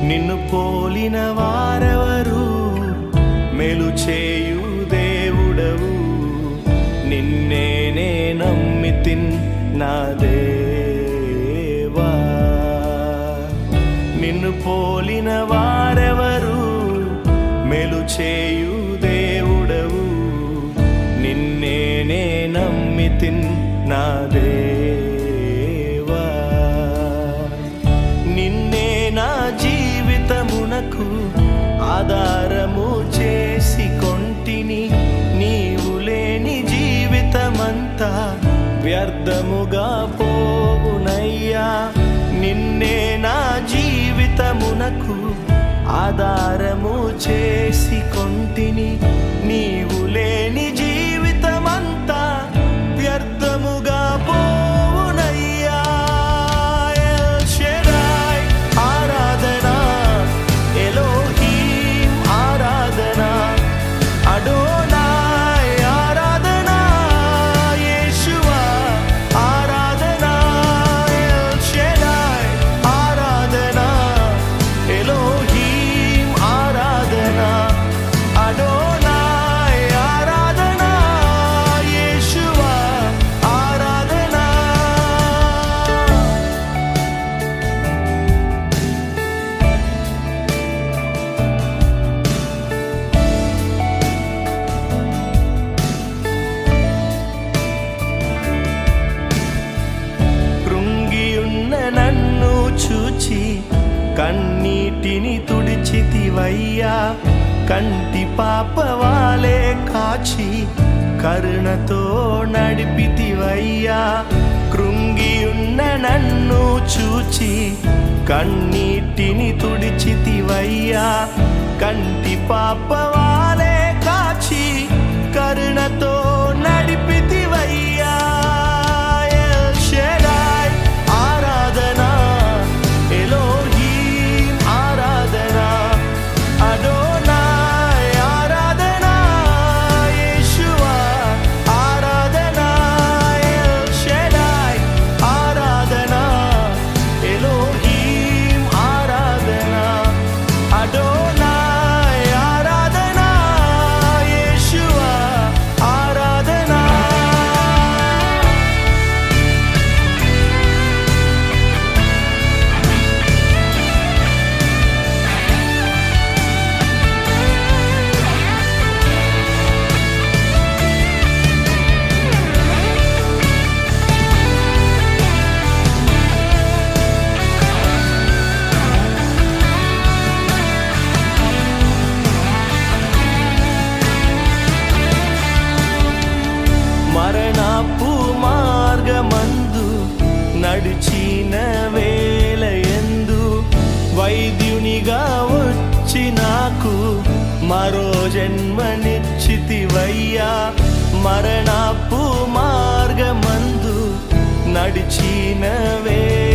నిన్ను పోలిన వారెవరు మెలు చేయు దేవుడవు నిన్నేనే నమ్మితిన్ నా దేవా నిన్ను పోలిన వారెవరు మెలు చేయు దేవుడవు నిన్నేనే నమ్మితిన్ నా దేవా నిన్నే నా జీవితమునకు ఆధారము చేసి కొంటిని నీవు లేని జీవితమంతా వ్యర్థముగా పోవునయ్యా నిన్నే నా జీవితమునకు ఆధారము చేసి కొంటిని నీవు లేని జీవితమంతా వ్యర్థముగా పోవునయ్యా ఎల్ షెడాయ్ ఆరాధన ఎలోహీం ఆరాధన అడోనాయ్ ఆరాధన యేషువా ఆరాధన ఎల్ షెడాయ్ ఆరాధన ఎలోహీం ఆరాధన అడోనాయ్ ఆరాధన యేషువా ఆరాధన కృంగియున్న నన్ను చూచి కన్నీటిని తుడిచితివయ్యా కంటి పాపవాలే కాచి కరుణతో నడిపితివయ్యా కృంగియున్న నన్ను చూచి కన్నీటిని తుడిచితివయ్యా కంటి పాపవాలే కాచి కరుణతో నడిపితివయ్యా ఎల్ షెడాయ్ ఆరాధన ఎలోహీం ఆరాధన అడోనాయ్ ఆరాధన యేషువా ఆరాధన ఎల్ షెడాయ్ ఆరాధన ఎలోహీం ఆరాధన అడోనాయ్ ఆరాధన యేషువా ఆరాధన మరణపు మార్గమందు నడిచిన వేల ఎందు వైద్యునిగా వచ్చి నాకు మరో జన్మనిచ్చితివయ్యా మరణపు మార్గమందు నడిచిన వేల